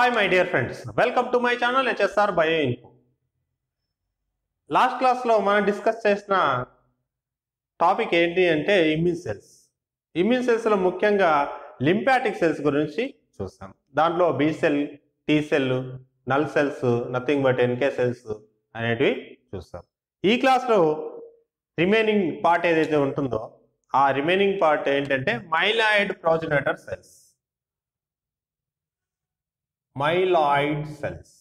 hi my dear friends welcome to my channel HSR bio info last క్లాస్లో మనం discuss చేసిన topic ఏంటి అంటే ఇమ్యూన్ సెల్స్ ఇమ్యూన్ సెల్స్లో ముఖ్యంగా లింపాటిక్ సెల్స్ గురించి చూస్తాం దాంట్లో B cell T cell null cells nothing but NK cells అనేటివి చూస్తాం ఈ క్లాస్లో రిమైనింగ్ పార్ట్ ఏదైతే ఉంటుందో ఆ రిమైనింగ్ పార్ట్ ఏంటంటే myeloid progenitor cells myeloid cells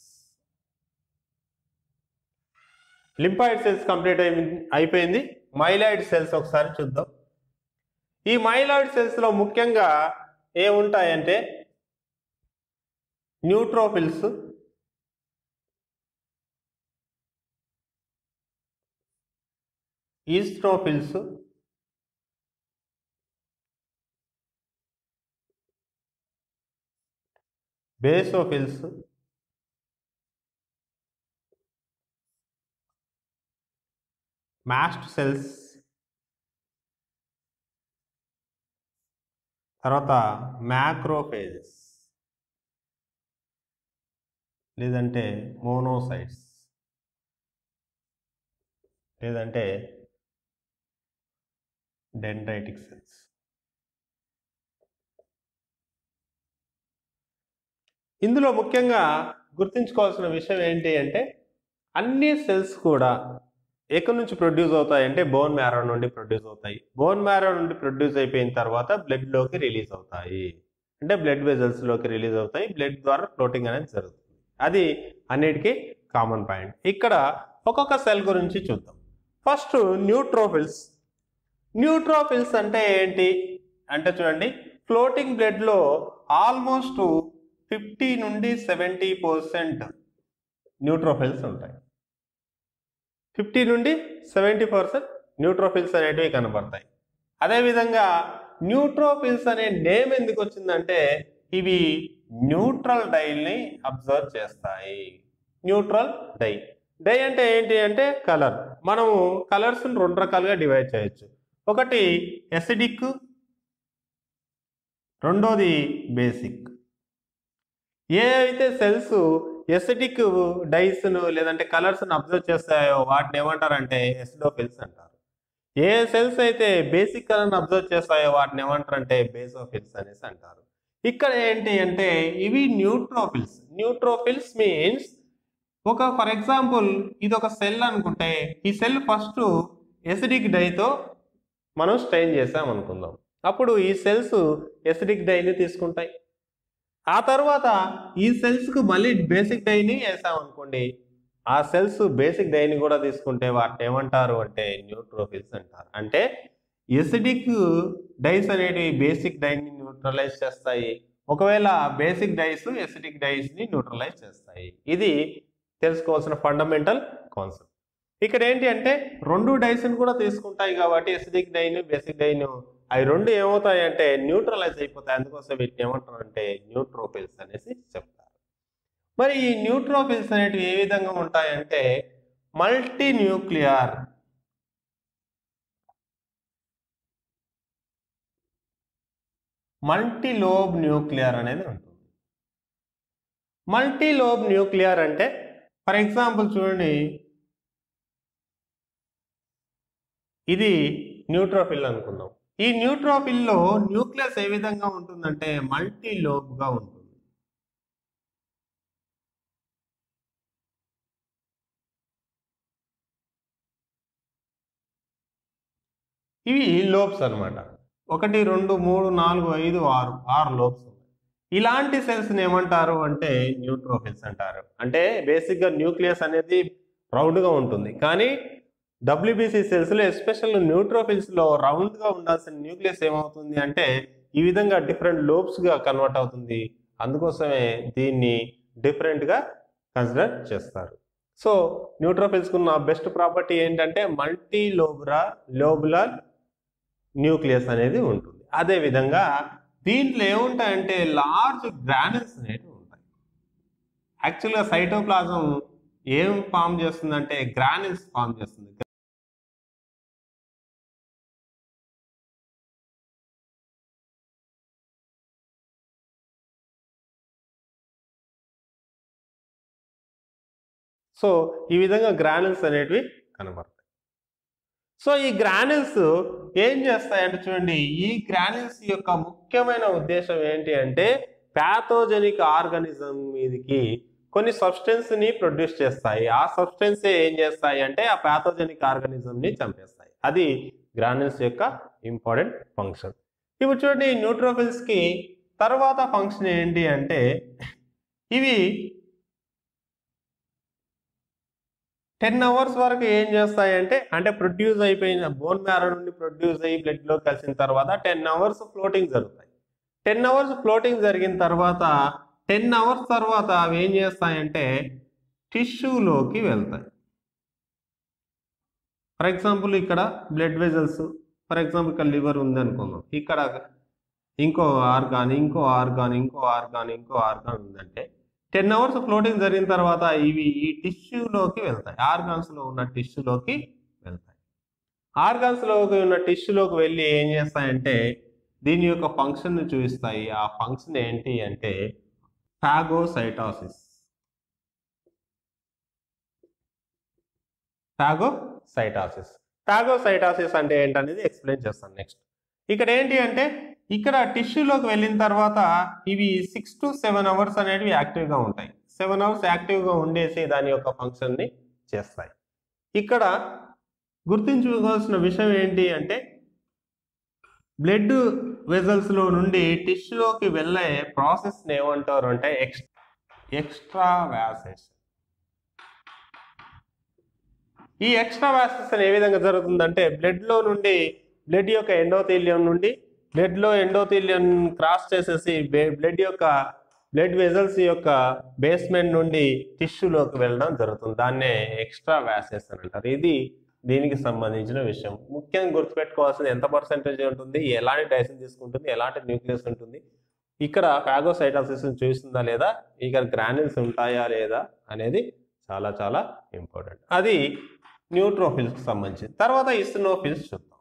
lymphoid cells complete అయిపోయింది మైలాయిడ్ సెల్స్ ఒకసారి చూద్దాం ఈ మైలాయిడ్ సెల్స్లో ముఖ్యంగా ఏముంటాయంటే neutrophils eosinophils basophils mast cells తర్వాత మ్యాక్రోఫేజెస్ లేదంటే మోనోసైట్స్ లేదంటే డెండ్రైటిక్ సెల్స్ ఇందులో ముఖ్యంగా గుర్తుంచుకోవాల్సిన విషయం ఏంటి అంటే అన్ని సెల్స్ కూడా ఎక్కడి నుంచి ప్రొడ్యూస్ అవుతాయి అంటే బోన్ మ్యారో నుండి ప్రొడ్యూస్ అవుతాయి బోన్ మ్యారో నుండి ప్రొడ్యూస్ అయిపోయిన తర్వాత బ్లడ్లోకి రిలీజ్ అవుతాయి అంటే బ్లడ్ వెజల్స్లోకి రిలీజ్ అవుతాయి బ్లడ్ ద్వారా ఫ్లోటింగ్ అనేది జరుగుతుంది అది అన్నిటికీ కామన్ పాయింట్ ఇక్కడ ఒక్కొక్క సెల్ గురించి చూద్దాం ఫస్ట్ న్యూట్రోఫిల్స్ న్యూట్రోఫిల్స్ అంటే ఏంటి అంటే చూడండి ఫ్లోటింగ్ బ్లడ్లో ఆల్మోస్ట్ ఫిఫ్టీ నుండి సెవెంటీ పర్సెంట్ న్యూట్రోఫిల్స్ ఉంటాయి ఫిఫ్టీ నుండి సెవెంటీ పర్సెంట్ న్యూట్రోఫిల్స్ అనేటివి కనబడతాయి అదేవిధంగా న్యూట్రోఫిల్స్ అనే నేమ్ ఎందుకు వచ్చిందంటే ఇవి న్యూట్రల్ డైల్ని అబ్జర్వ్ చేస్తాయి న్యూట్రల్ డై డై అంటే ఏంటి అంటే కలర్ మనము కలర్స్ రెండు రకాలుగా డివైడ్ చేయొచ్చు ఒకటి ఎసిడిక్ రెండోది బేసిక్ ఏ అయితే సెల్స్ ఎసిడిక్ డైస్ను లేదంటే కలర్స్ను అబ్జర్వ్ చేస్తాయో వాటిని ఏమంటారంటే ఎసిడోఫిల్స్ అంటారు ఏ సెల్స్ అయితే బేసిక్ కలర్ని అబ్జర్వ్ చేస్తాయో వాటిని ఏమంటారంటే బేసోఫిల్స్ అనేసి అంటారు ఇక్కడ ఏంటి అంటే ఇవి న్యూట్రోఫిల్స్ న్యూట్రోఫిల్స్ మీన్స్ ఒక ఫర్ ఎగ్జాంపుల్ ఇది ఒక సెల్ అనుకుంటే ఈ సెల్ ఫస్ట్ ఎసిడిక్ డైతో మనం స్ట్రెయిన్ చేసాం అనుకుందాం అప్పుడు ఈ సెల్స్ ఎసిడిక్ డైని తీసుకుంటాయి ఆ తర్వాత ఈ సెల్స్కు మళ్ళీ బేసిక్ డైని వేసాం అనుకోండి ఆ సెల్స్ బేసిక్ డైని కూడా తీసుకుంటే వాటిని ఏమంటారు అంటే న్యూట్రోఫిల్స్ అంటారు అంటే ఎసిడిక్ డైస్ అనేవి బేసిక్ డైని న్యూట్రలైజ్ చేస్తాయి ఒకవేళ బేసిక్ డైస్ ఎసిడిక్ డైస్ని న్యూట్రలైజ్ చేస్తాయి ఇది తెలుసుకోవాల్సిన ఫండమెంటల్ కాన్సెప్ట్ ఇక్కడ ఏంటి అంటే రెండు డైస్ని కూడా తీసుకుంటాయి కాబట్టి ఎసిడిక్ డైన్ బేసిక్ డైన్ అవి రెండు ఏమవుతాయి అంటే న్యూట్రలైజ్ అయిపోతాయి అందుకోసం వీటిని ఏమంటారు అంటే న్యూట్రోఫిల్స్ అనేసి చెప్తారు మరి ఈ న్యూట్రోఫిల్స్ అనేటివి ఏ విధంగా ఉంటాయంటే multi nuclear multi lobe nuclear అనేది ఉంటుంది మల్టీ లోబ్ న్యూక్లియర్ అంటే ఫర్ ఎగ్జాంపుల్ చూడండి ఇది న్యూట్రోఫిల్ అనుకుందాం ఈ న్యూట్రోఫిల్లో న్యూక్లియస్ ఏ విధంగా ఉంటుందంటే మల్టీ లోబ్గా ఉంటుంది ఇవి లోబ్స్ అన్నమాట ఒకటి రెండు మూడు నాలుగు ఐదు ఆరు ఆరు లోబ్స్ ఉన్నాయి ఇలాంటి సెల్స్ని ఏమంటారు అంటే న్యూట్రోఫిల్స్ అంటారు అంటే బేసిక్గా న్యూక్లియస్ అనేది రౌండ్గా ఉంటుంది కానీ డబ్ల్యూబీసీ సెల్స్లో ఎస్పెషల్ న్యూట్రోఫిల్స్లో రౌండ్గా ఉండాల్సిన న్యూక్లియస్ ఏమవుతుంది అంటే ఈ విధంగా డిఫరెంట్ లోబ్స్గా కన్వర్ట్ అవుతుంది అందుకోసమే దీన్ని డిఫరెంట్గా కన్సిడర్ చేస్తారు సో న్యూట్రోఫిల్స్కి ఉన్న బెస్ట్ ప్రాపర్టీ ఏంటంటే మల్టీ లోబురా లోబులర్ న్యూక్లియస్ అనేది ఉంటుంది అదేవిధంగా దీంట్లో ఏముంటాయంటే లార్జ్ గ్రానల్స్ అనేవి ఉంటాయి యాక్చువల్గా సైటోప్లాజం ఏం ఫామ్ చేస్తుందంటే గ్రానిల్స్ ఫామ్ చేస్తుంది సో ఈ విధంగా గ్రానుల్స్ అనేటివి కనబడతాయి సో ఈ గ్రానుల్స్ ఏం చేస్తాయంటే చూడండి ఈ గ్రానుల్స్ యొక్క ముఖ్యమైన ఉద్దేశం ఏంటి అంటే ప్యాథోజెనిక్ ఆర్గానిజం మీదకి కొన్ని సబ్స్టెన్స్ ని ప్రొడ్యూస్ చేస్తాయి ఆ సబ్స్టెన్స్ ఏం చేస్తాయి అంటే ఆ ప్యాథోజెనిక్ ఆర్గానిజం ని చంపేస్తాయి అది గ్రానుల్స్ యొక్క ఇంపార్టెంట్ ఫంక్షన్ ఇప్పుడు చూడండి న్యూట్రోఫిల్స్ కి తర్వాత ఫంక్షన్ ఏంటి అంటే ఇవి టెన్ అవర్స్ వరకు ఏం చేస్తాయంటే అంటే ప్రొడ్యూస్ అయిపోయిన బోన్ మ్యారో నుండి ప్రొడ్యూస్ అయ్యి blood లో కలిసిన తర్వాత టెన్ అవర్స్ ఫ్లోటింగ్ జరుగుతాయి టెన్ అవర్స్ ఫ్లోటింగ్ జరిగిన తర్వాత టెన్ అవర్స్ తర్వాత అవి ఏం చేస్తాయంటే టిష్యూలోకి వెళ్తాయి ఫర్ ఎగ్జాంపుల్ ఇక్కడ బ్లడ్ వెజల్స్ ఫర్ ఎగ్జాంపుల్ ఇక్కడ లివర్ ఉంది అనుకుందాం ఇక్కడ ఇంకో ఆర్గాన్ ఇంకో ఆర్గాన్ ఇంకో ఆర్గాన్ ఇంకో ఆర్గాన్ ఉందంటే టెన్ అవర్స్ ఫ్లోటింగ్ జరిగిన తర్వాత ఇవి ఈ టిష్యూలోకి వెళ్తాయి ఆర్గాన్స్ లో ఉన్న టిష్యూలోకి వెళ్తాయి ఆర్గాన్స్ లోకి ఉన్న టిష్యూలోకి వెళ్ళి ఏం చేస్తాయంటే దీని యొక్క ఫంక్షన్ ని చూపిస్తాయి ఆ ఫంక్షన్ ఏంటి అంటే ఫాగోసైటాసిస్ ఫాగోసైటాసిస్ ఫాగోసైటాసిస్ అంటే ఏంటనేది ఎక్స్ప్లెయిన్ చేస్తాను నెక్స్ట్ ఇక్కడ ఏంటి అంటే ఇక్కడ టిష్యూలోకి వెళ్ళిన తర్వాత ఇవి సిక్స్ టు సెవెన్ అవర్స్ అనేటివి యాక్టివ్గా ఉంటాయి సెవెన్ అవర్స్ యాక్టివ్గా ఉండేసి దాని యొక్క ఫంక్షన్ని చేస్తాయి ఇక్కడ గుర్తుంచుకోవాల్సిన విషయం ఏంటి అంటే బ్లడ్ వెజల్స్లో నుండి టిష్యూలోకి వెళ్ళే ప్రాసెస్ని ఏమంటారు అంటే ఎక్స్ ఎక్స్ట్రా వ్యాసెస్ ఈ ఎక్స్ట్రా వ్యాసెస్ ఏ విధంగా జరుగుతుందంటే బ్లడ్లో నుండి బ్లడ్ యొక్క ఎండోథీలియం నుండి బ్లడ్లో ఎండోథీలియం క్రాస్ చేసేసి బ్లడ్ యొక్క బ్లడ్ వెజల్స్ యొక్క బేస్మెంట్ నుండి టిష్యూలోకి వెళ్ళడం జరుగుతుంది దాన్నే ఎక్స్ట్రా వ్యాసెస్ అని అంటారు ఇది దీనికి సంబంధించిన విషయం ముఖ్యంగా గుర్తుపెట్టుకోవాల్సింది ఎంత పర్సెంటేజ్ ఉంటుంది ఎలాంటి డైసన్ తీసుకుంటుంది ఎలాంటి న్యూక్లియస్ ఉంటుంది ఇక్కడ ఫాగోసైటాసిస్ చూస్తుందా లేదా ఇక్కడ గ్రానిల్స్ ఉంటాయా లేదా అనేది చాలా చాలా ఇంపార్టెంట్ అది న్యూట్రోఫిల్స్కి సంబంధించింది తర్వాత ఇస్నోఫిల్స్ చూద్దాం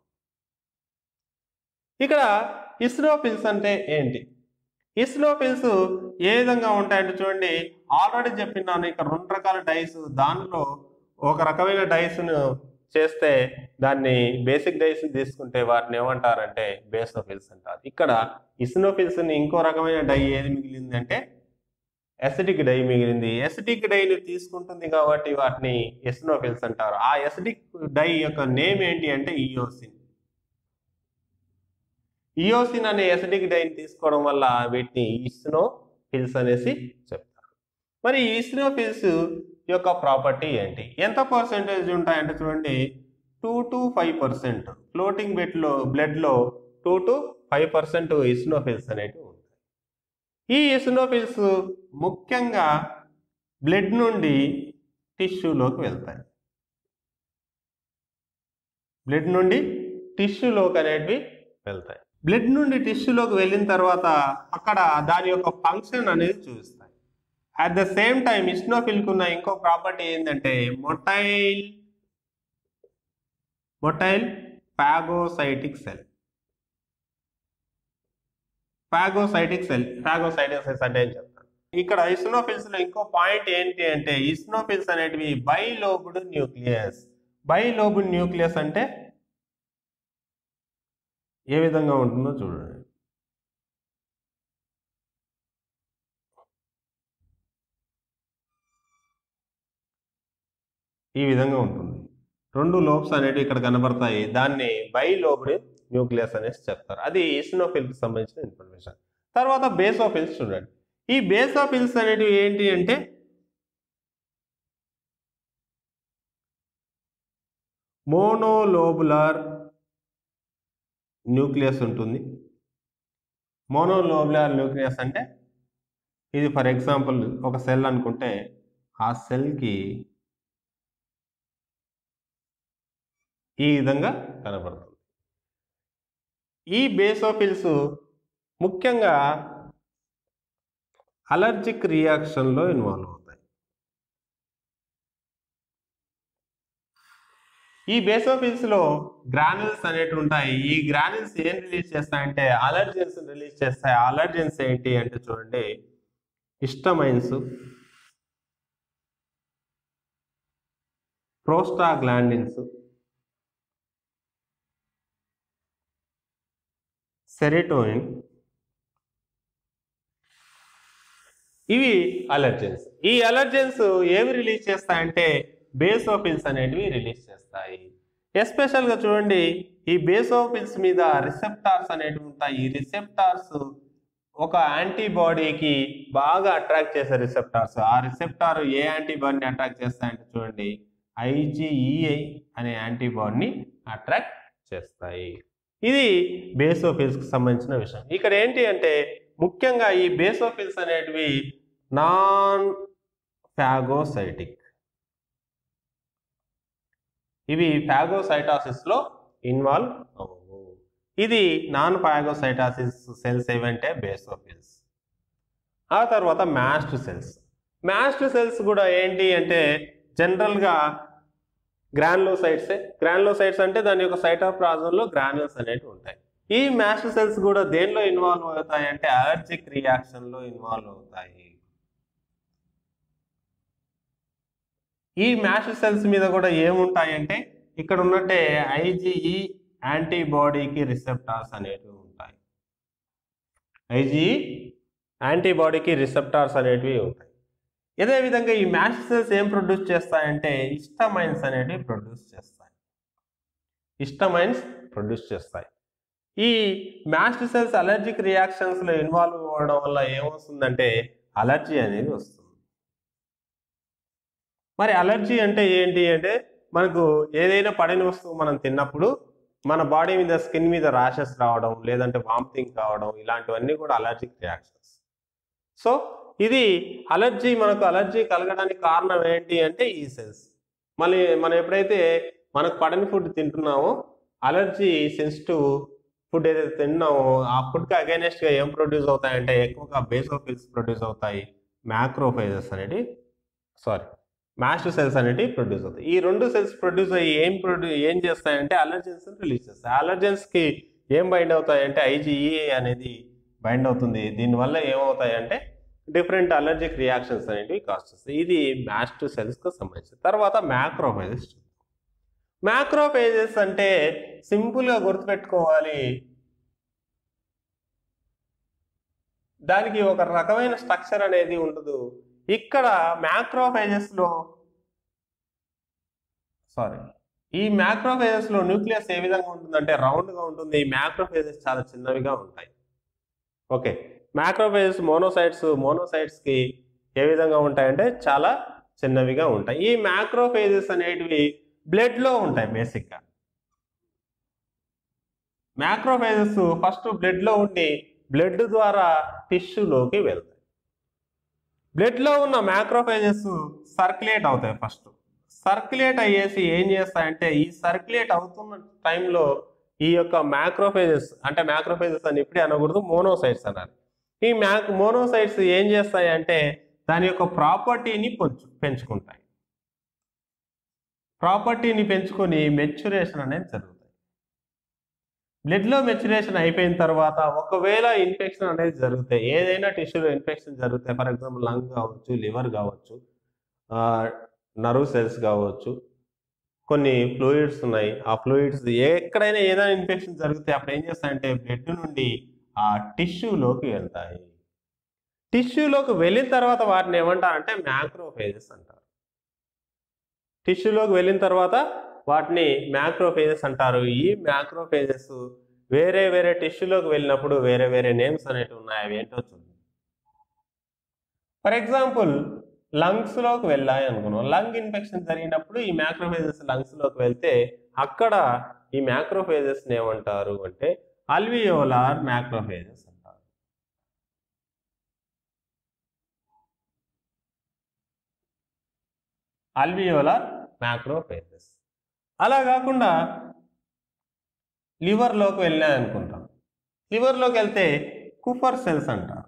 ఇక్కడ ఇస్నోఫిల్స్ అంటే ఏంటి ఇస్నోఫిల్స్ ఏ విధంగా ఉంటాయంటే చూడండి ఆల్రెడీ చెప్పినాను ఇక్కడ రెండు రకాల డైస్ దానిలో ఒక రకమైన డైస్ను చేస్తే దాన్ని బేసిక్ డైస్ తీసుకుంటే వాటిని ఏమంటారంటే బేసోఫిల్స్ అంటారు ఇక్కడ ఇస్నోఫిల్స్ ని ఇంకో రకమైన డై ఏది మిగిలింది అంటే ఎసిడిక్ డై మిగిలింది ఎసిడిక్ డైని తీసుకుంటుంది కాబట్టి వాటిని ఎస్నోఫిల్స్ అంటారు ఆ ఎసిడిక్ డై యొక్క నేమ్ ఏంటి అంటే ఇయోసిన్ ఇయోసిన్ అనే ఎసిడిక్ డైని తీసుకోవడం వల్ల వీటిని ఇస్నోఫిల్స్ అనేసి చెప్తారు మరి ఇస్నోఫిల్స్ యొక్క ప్రాపర్టీ ఏంటి ఎంత పర్సెంటేజ్ ఉంటాయంటే చూడండి two to five percent floating బెడ్లో బ్లడ్లో two to five percent eosinophils అనేటివి ఉంటాయి ఈ ఇస్నోఫిల్స్ ముఖ్యంగా బ్లడ్ నుండి టిష్యూలోకి వెళ్తాయి బ్లడ్ నుండి టిష్యూలోకి అనేటివి వెళ్తాయి బ్లడ్ నుండి టిష్యూలోకి వెళ్ళిన తర్వాత అక్కడ దాని యొక్క ఫంక్షన్ అనేది చూపిస్తాయి అట్ ద సేమ్ టైం ఇస్నోఫిల్కి ఉన్న ఇంకో ప్రాపర్టీ ఏంటంటే motile motile phagocytic cell phagocytic cell phagocytic cells అంటే ఏం చెప్తాను ఇక్కడ ఇస్నోఫిల్స్ లో ఇంకో పాయింట్ ఏంటి అంటే ఇస్నోఫిల్స్ అనేటివి బైలోబుడ్ న్యూక్లియస్ బైలోబుడ్ న్యూక్లియస్ అంటే ఏ విధంగా ఉంటుందో చూడండి ఈ విధంగా ఉంటుంది రెండు లోబ్స్ అనేవి ఇక్కడ కనబడతాయి దాన్ని బై లోబ్డ్ న్యూక్లియస్ అనేసి చెప్తారు అది ఈసినోఫిల్కి సంబంధించిన ఇన్ఫర్మేషన్ తర్వాత బేసోఫిల్స్ చూడండి ఈ బేసోఫిల్స్ అనేటివి ఏంటి అంటే మోనోలోబులార్ న్యూక్లియస్ ఉంటుంది మోనోలోబులార్ న్యూక్లియస్ అంటే ఇది ఫర్ ఎగ్జాంపుల్ ఒక సెల్ అనుకుంటే ఆ సెల్కి ఈ విధంగా కనబడుతుంది ఈ బేసోఫిల్స్ ముఖ్యంగా అలర్జిక్ రియాక్షన్లో ఇన్వాల్వ్ అవుతాయి ఈ బేసోఫిల్స్లో గ్రానుల్స్ అనేటివి ఉంటాయి ఈ గ్రానుల్స్ ఏం రిలీజ్ చేస్తాయంటే అలర్జెన్స్ రిలీజ్ చేస్తాయి అలర్జెన్స్ ఏంటి అంటే చూడండి హిస్టమైన్స్ ప్రోస్టాగ్లాండిన్స్ సెరిటోనిన్ ఇవి అలర్జెన్స్ ఈ అలర్జెన్స్ ఏవి రిలీజ్ చేస్తాయంటే బేసోఫిల్స్ అనేటివి రిలీజ్ చేస్తాయి ఎస్పెషల్గా చూడండి ఈ బేసోఫిల్స్ మీద రిసెప్టార్స్ అనేటివి ఉంటాయి ఈ రిసెప్టార్స్ ఒక యాంటీబాడీకి బాగా అట్రాక్ట్ చేసే రిసెప్టార్స్ ఆ రిసెప్టార్ ఏ యాంటీబాడీని అట్రాక్ట్ చేస్తాయంటే చూడండి ఐజీఈఐ అనే యాంటీబాడీని అట్రాక్ట్ చేస్తాయి ఇది బేసోఫిల్స్కి సంబంధించిన విషయం ఇక్కడ ఏంటి అంటే ముఖ్యంగా ఈ బేసోఫిల్స్ అనేటివి నాన్ ఫాగోసైటిక్ ఇవి ఫాగోసైటాసిస్లో ఇన్వాల్వ్ అవ్వవు ఇది నాన్ ఫాగోసైటాసిస్ సెల్స్ ఏవంటే బేసోఫిల్స్ ఆ తర్వాత మ్యాస్ట్ సెల్స్ మ్యాస్ట్ సెల్స్ కూడా ఏంటి అంటే జనరల్గా గ్రాన్లోసైట్సే గ్రాన్లోసైట్స్ అంటే దాని యొక్క సైటోప్లాజంలో గ్రాన్యూల్స్ అనేవి ఉంటాయి ఈ మ్యాస్ట్ సెల్స్ కూడా దేనిలో ఇన్వాల్వ్ అవుతాయి అంటే అలర్జిక్ రియాక్షన్లో ఇన్వాల్వ్ అవుతాయి ఈ మ్యాస్ట్ సెల్స్ మీద కూడా ఏముంటాయి అంటే ఇక్కడ ఉన్నట్టే ఐజీఈ యాంటీబాడీకి రిసెప్టార్స్ అనేటివి ఉంటాయి ఐజీఈ యాంటీబాడీకి రిసెప్టార్స్ అనేటివి ఉంటాయి ఇదే విధంగా ఈ మ్యాస్ట్ సెల్స్ ఏం ప్రొడ్యూస్ చేస్తాయంటే ఇష్టమైన్స్ అనేటివి ప్రొడ్యూస్ చేస్తాయి ఇష్టమైన్స్ ప్రొడ్యూస్ చేస్తాయి ఈ మ్యాస్ట్ సెల్స్ అలర్జిక్ రియాక్షన్స్లో ఇన్వాల్వ్ అవ్వడం వల్ల ఏమొస్తుందంటే అలర్జీ అనేది వస్తుంది మరి అలర్జీ అంటే ఏంటి అంటే మనకు ఏదైనా పడిన వస్తువు మనం తిన్నప్పుడు మన బాడీ మీద స్కిన్ మీద ర్యాషెస్ రావడం లేదంటే వామిటింగ్ కావడం ఇలాంటివన్నీ కూడా అలర్జిక్ రియాక్షన్స్ సో ఇది అలర్జీ మనకు అలర్జీ కలగడానికి కారణం ఏంటి అంటే ఈ సెల్స్ మళ్ళీ మనం ఎప్పుడైతే మనకు పడని ఫుడ్ తింటున్నామో అలర్జీ సెన్సిటివ్ ఫుడ్ ఏదైతే తిన్నామో ఆ ఫుడ్కి అగైనెస్ట్గా ఏం ప్రొడ్యూస్ అవుతాయంటే ఎక్కువగా బేసోఫిల్స్ ప్రొడ్యూస్ అవుతాయి మ్యాక్రోఫైజెస్ అనేటి సారీ మ్యాస్ట్ సెల్స్ అనేటివి ప్రొడ్యూస్ అవుతాయి ఈ రెండు సెల్స్ ప్రొడ్యూస్ అయ్యి ఏం ప్రొడ్యూ ఏం చేస్తాయంటే అలర్జెన్స్ రిలీజ్ చేస్తాయి అలర్జెన్స్కి ఏం బైండ్ అవుతాయంటే ఐజీఈఏ అనేది బైండ్ అవుతుంది దీనివల్ల ఏమవుతాయంటే డిఫరెంట్ అలర్జిక్ రియాక్షన్స్ అనేటివి కాస్ట్ చేస్తాయి ఇది మ్యాస్ట్ సెల్స్కి సంబంధించి తర్వాత మ్యాక్రోఫైజెస్ మ్యాక్రోఫేజెస్ అంటే సింపుల్గా గుర్తుపెట్టుకోవాలి దానికి ఒక రకమైన స్ట్రక్చర్ అనేది ఉండదు ఇక్కడ మ్యాక్రోఫేజెస్లో సారీ ఈ మ్యాక్రోఫేజెస్లో న్యూక్లియస్ ఏ విధంగా ఉంటుందంటే రౌండ్గా ఉంటుంది ఈ మ్యాక్రోఫేజెస్ చాలా చిన్నవిగా ఉంటాయి ఓకే మ్యాక్రోఫేజెస్ మోనోసైట్స్ మోనోసైట్స్కి ఏ విధంగా ఉంటాయంటే చాలా చిన్నవిగా ఉంటాయి ఈ మ్యాక్రోఫేజెస్ అనేటివి బ్లడ్లో ఉంటాయి బేసిక్గా మ్యాక్రోఫేజెస్ ఫస్ట్ బ్లడ్లో ఉండి బ్లడ్ ద్వారా టిష్యూలోకి వెళ్తాయి బ్లడ్లో ఉన్న మ్యాక్రోఫేజెస్ సర్క్యులేట్ అవుతాయి ఫస్ట్ సర్క్యులేట్ అయ్యేసి ఏం చేస్తాయంటే ఈ సర్క్యులేట్ అవుతున్న టైంలో ఈ యొక్క మ్యాక్రోఫేజెస్ అంటే మ్యాక్రోఫేజెస్ అని ఇప్పుడే అనకూడదు మోనోసైట్స్ అన్నారు ఈ మ్యాక్ మోనోసైట్స్ ఏం చేస్తాయి అంటే దాని యొక్క ప్రాపర్టీని పెంచు పెంచుకుంటాయి ప్రాపర్టీని పెంచుకొని మెచ్యురేషన్ అనేది జరుగుతుంది బ్లడ్లో మెచ్యురేషన్ అయిపోయిన తర్వాత ఒకవేళ ఇన్ఫెక్షన్ అనేది జరుగుతాయి ఏదైనా టిష్యూలో ఇన్ఫెక్షన్ జరుగుతాయి ఫర్ ఎగ్జాంపుల్ లంగ్ కావచ్చు లివర్ కావచ్చు నర్వ్ సెల్స్ కావచ్చు కొన్ని ఫ్లూయిడ్స్ ఉన్నాయి ఆ ఫ్లూయిడ్స్ ఎక్కడైనా ఏదైనా ఇన్ఫెక్షన్ జరిగితే అప్పుడు ఏం చేస్తాయంటే బ్లడ్ నుండి ఆ టిష్యూలోకి వెళ్తాయి టిష్యూలోకి వెళ్ళిన తర్వాత వాటిని ఏమంటారంటే మ్యాక్రోఫేజెస్ అంటారు టిష్యూలోకి వెళ్ళిన తర్వాత వాటిని మ్యాక్రోఫేజెస్ అంటారు ఈ మ్యాక్రోఫేజెస్ వేరే వేరే టిష్యూలోకి వెళ్ళినప్పుడు వేరే వేరే నేమ్స్ అనేవి ఉన్నాయి అవి ఏంటో చూద్దాం ఫర్ ఎగ్జాంపుల్ లంగ్స్లోకి వెళ్ళాయి అనుకున్నాం లంగ్ ఇన్ఫెక్షన్ జరిగినప్పుడు ఈ మ్యాక్రోఫేజెస్ లంగ్స్లోకి వెళ్తే అక్కడ ఈ మ్యాక్రోఫేజెస్ని ఏమంటారు అంటే అల్వియోలార్ మ్యాక్రోఫేజెస్ అంటారు అల్వియోలార్ మ్యాక్రోఫేజెస్ అలా కాకుండా లివర్లోకి వెళ్ళాయి అనుకుంటాం లివర్లోకి వెళ్తే కుఫర్ సెల్స్ అంటారు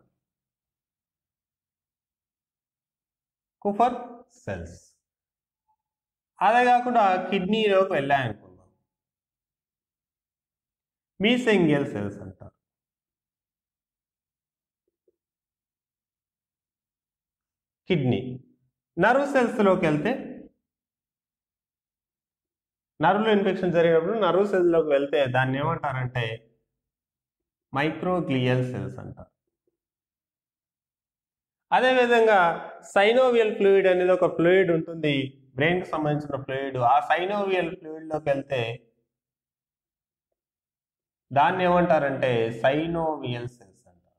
కుఫర్ సెల్స్ అదే కాకుండా కిడ్నీలోకి వెళ్ళాయి అనుకుందాం మీసెంగియల్ సెల్స్ అంటారు కిడ్నీ నర్వ్ సెల్స్లోకి వెళ్తే నర్వ్లో ఇన్ఫెక్షన్ జరిగినప్పుడు నర్వ్ సెల్లోకి వెళ్తే దాన్ని ఏమంటారంటే మైక్రోగ్లియల్ సెల్స్ అంటారు అదేవిధంగా సైనోవియల్ ఫ్లూయిడ్ అనేది ఒక ఫ్లూయిడ్ ఉంటుంది బ్రెయిన్కి సంబంధించిన ఫ్లూయిడ్ ఆ సైనోవియల్ ఫ్లూయిడ్లోకి వెళ్తే దాన్ని ఏమంటారంటే సైనోవియల్ సెల్స్ అంటారు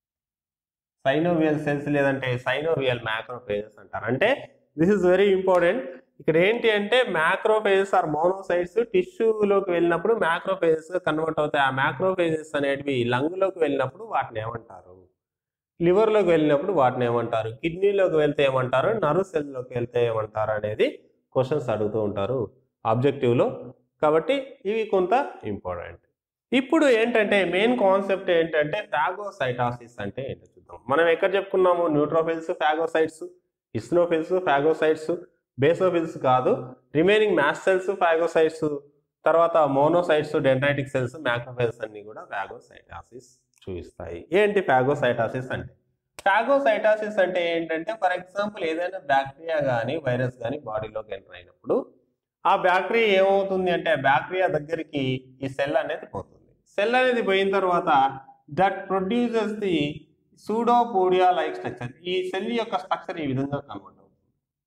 సైనోవియల్ సెల్స్ లేదంటే సైనోవియల్ మ్యాక్రోఫేజెస్ అంటారు అంటే దిస్ ఇస్ వెరీ ఇంపార్టెంట్ ఇక్కడ ఏంటి అంటే మ్యాక్రోఫేజెస్ ఆర్ మోనోసైట్స్ టిష్యూలోకి వెళ్ళినప్పుడు మ్యాక్రోఫేజెస్ కన్వర్ట్ అవుతాయి ఆ మ్యాక్రోఫేజెస్ అనేటివి లంగ్లోకి వెళ్ళినప్పుడు వాటిని ఏమంటారు లివర్లోకి వెళ్ళినప్పుడు వాటిని ఏమంటారు కిడ్నీలోకి వెళ్తే ఏమంటారు నర్వ్ సెల్లోకి వెళ్తే ఏమంటారు అనేది క్వశ్చన్స్ అడుగుతూ ఉంటారు ఆబ్జెక్టివ్లో కాబట్టి ఇవి కొంత ఇంపార్టెంట్ ఇప్పుడు ఏంటంటే మెయిన్ కాన్సెప్ట్ ఏంటంటే ఫాగోసైటాసిస్ అంటే ఏంటో చూద్దాం మనం ఎక్కడ చెప్పుకున్నాము neutrophils phagocytes eosinophils phagocytes basophils కాదు రిమైనింగ్ మ్యాస్ సెల్స్ ఫాగోసైట్స్ తర్వాత మోనోసైట్స్ డెండ్రైటిక్ సెల్స్ మ్యాక్రోఫైల్స్ అన్ని కూడా ఫాగోసైటాసిస్ చూపిస్తాయి ఏంటి ఫాగోసైటాసిస్ అంటే ఫాగోసైటాసిస్ అంటే ఏంటంటే ఫర్ ఎగ్జాంపుల్ ఏదైనా బ్యాక్టీరియా కానీ వైరస్ కానీ బాడీలోకి ఎంటర్ అయినప్పుడు ఆ బ్యాక్టీరియా ఏమవుతుంది అంటే బ్యాక్టీరియా దగ్గరికి ఈ సెల్ అనేది పోతుంది సెల్ అనేది పోయిన తర్వాత that produces the pseudopodia like structure ఈ సెల్ యొక్క స్ట్రక్చర్ ఈ విధంగా కన్వర్ట్ అవుతుంది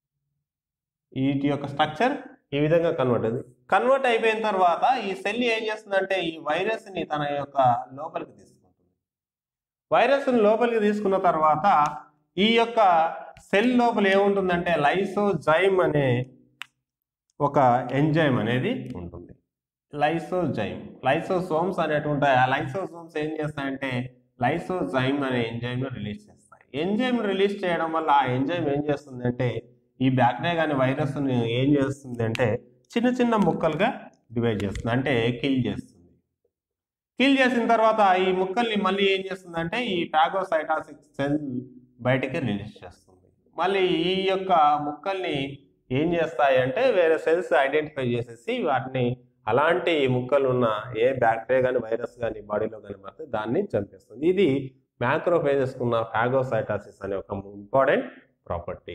వీటి యొక్క స్ట్రక్చర్ ఈ విధంగా కన్వర్ట్ అవుతుంది కన్వర్ట్ అయిపోయిన తర్వాత ఈ సెల్ ఏం చేస్తుందంటే ఈ వైరస్ని తన యొక్క లోపలికి తీసుకుంటుంది వైరస్ని లోపలికి తీసుకున్న తర్వాత ఈ యొక్క సెల్ లోపల ఏముంటుందంటే లైసోజైమ్ అనే ఒక ఎంజైమ్ అనేది ఉంటుంది లైసోజైమ్ లైసోసోమ్స్ అనేటివి ఉంటాయి ఆ లైసోసోమ్స్ ఏం చేస్తాయంటే లైసోజైమ్ అనే ఎంజైమ్ రిలీజ్ చేస్తాయి ఎంజైమ్ రిలీజ్ చేయడం వల్ల ఆ ఎంజైమ్ ఏం చేస్తుంది అంటే ఈ బ్యాక్టీరియా కానీ వైరస్ ఏం చేస్తుంది అంటే చిన్న చిన్న ముక్కలుగా డివైడ్ చేస్తుంది అంటే కిల్ చేస్తుంది కిల్ చేసిన తర్వాత ఈ ముక్కల్ని మళ్ళీ ఏం చేస్తుందంటే ఈ పాగోసైటాసిక్ సెల్ బయటికి రిలీజ్ చేస్తుంది మళ్ళీ ఈ యొక్క ముక్కల్ని ఏం చేస్తాయి అంటే వేరే సెల్స్ ఐడెంటిఫై చేసేసి వాటిని అలాంటి ముక్కలు ఉన్న ఏ బ్యాక్టీరియా కానీ వైరస్ కానీ బాడీలో కానీ పడితే దాన్ని చంపేస్తుంది ఇది మ్యాక్రోఫేజెస్ ఉన్న ఫాగోసైటాసిస్ అనే ఒక ఇంపార్టెంట్ ప్రాపర్టీ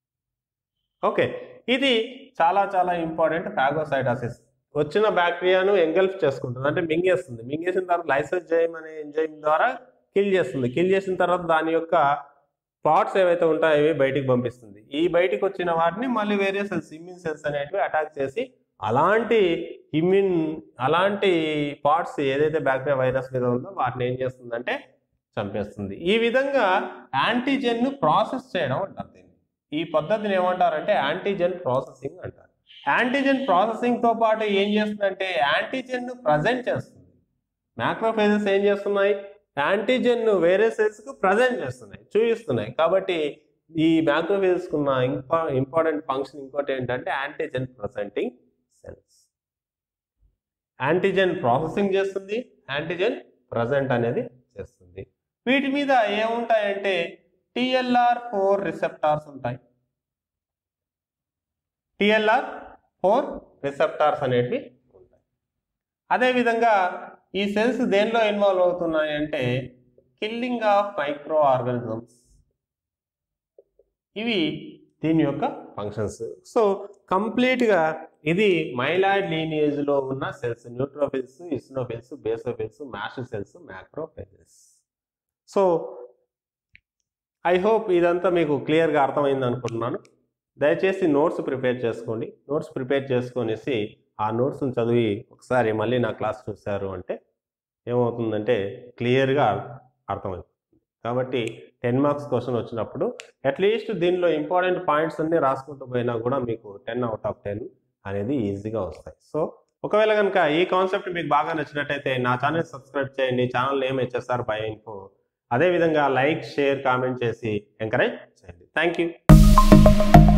ఓకే ఇది చాలా చాలా ఇంపార్టెంట్ ఫాగోసైటాసిస్ వచ్చిన బ్యాక్టీరియాను ఎంగల్ఫ్ చేసుకుంటుంది అంటే మింగేస్తుంది మింగేసిన తర్వాత లైసోజైమ్ అనే ఎంజైమ్ ద్వారా కిల్ చేస్తుంది కిల్ చేసిన తర్వాత దాని యొక్క పార్ట్స్ ఏవైతే ఉంటాయో అవి బయటికి పంపిస్తుంది ఈ బయటికి వచ్చిన వాటిని మళ్ళీ వేరే సెల్స్ ఇమ్యూన్ సెల్స్ అనేటివి అటాక్ చేసి అలాంటి ఇమ్యూన్ అలాంటి పార్ట్స్ ఏదైతే బ్యాక్టీరియా వైరస్ మీద ఉందో వాటిని ఏం చేస్తుందంటే చంపేస్తుంది ఈ విధంగా యాంటీజెన్ను ప్రాసెస్ చేయడం అంటారు దీన్ని ఈ పద్ధతిని ఏమంటారంటే యాంటీజెన్ ప్రాసెసింగ్ అంటారు యాంటీజెన్ ప్రాసెసింగ్ తో పాటు ఏం చేస్తుందంటే యాంటీజెన్ ను ప్రజెంట్ చేస్తుంది మ్యాక్రోఫేజెస్ ఏం చేస్తున్నాయి యాంటీజెన్ ను వేరే సెల్స్ కు ప్రజెంట్ చేస్తున్నాయి చూపిస్తున్నాయి కాబట్టి ఈ మ్యాక్రోఫేజెస్ కున్న ఇంపా ఇంపార్టెంట్ ఫంక్షన్ ఇంకోటి ఏంటంటే antigen presenting cells antigen processing చేస్తుంది యాంటీజెన్ ప్రజెంట్ అనేది చేస్తుంది వీటి మీద ఏముంటాయంటే టిఎల్ఆర్ ఫోర్ రిసెప్టార్స్ ఉంటాయి టిఎల్ఆర్ ఫోర్ రిసెప్టార్స్ అనేటివి ఉంటాయి అదేవిధంగా ఈ సెల్స్ దేనిలో ఇన్వాల్వ్ అవుతున్నాయి అంటే కిల్లింగ్ ఆఫ్ మైక్రో ఆర్గానిజమ్స్ ఇవి దీని యొక్క ఫంక్షన్స్ సో కంప్లీట్గా ఇది మైలాయిడ్ లీనియేజ్లో ఉన్న cells neutrophils eosinophils basophils mast cells macrophages so I hope ఇదంతా మీకు క్లియర్గా అర్థమైంది అనుకుంటున్నాను దయచేసి నోట్స్ ప్రిపేర్ చేసుకోండి నోట్స్ ప్రిపేర్ చేసుకొనేసి ఆ నోట్స్ని చదివి ఒకసారి మళ్ళీ నా క్లాస్ చూశారు అంటే ఏమవుతుందంటే క్లియర్గా అర్థమైపోతుంది కాబట్టి టెన్ మార్క్స్ క్వశ్చన్ వచ్చినప్పుడు అట్లీస్ట్ దీనిలో ఇంపార్టెంట్ పాయింట్స్ అన్ని రాసుకుంటూ పోయినా కూడా మీకు టెన్ అవుట్ ఆఫ్ టెన్ అనేది ఈజీగా వస్తాయి సో ఒకవేళ కనుక ఈ కాన్సెప్ట్ మీకు బాగా నచ్చినట్టయితే నా ఛానల్ సబ్స్క్రైబ్ చేయండి channel name HSR by info అదేవిధంగా లైక్ షేర్ కామెంట్ చేసి ఎంకరేజ్ చేయండి థ్యాంక్ యూ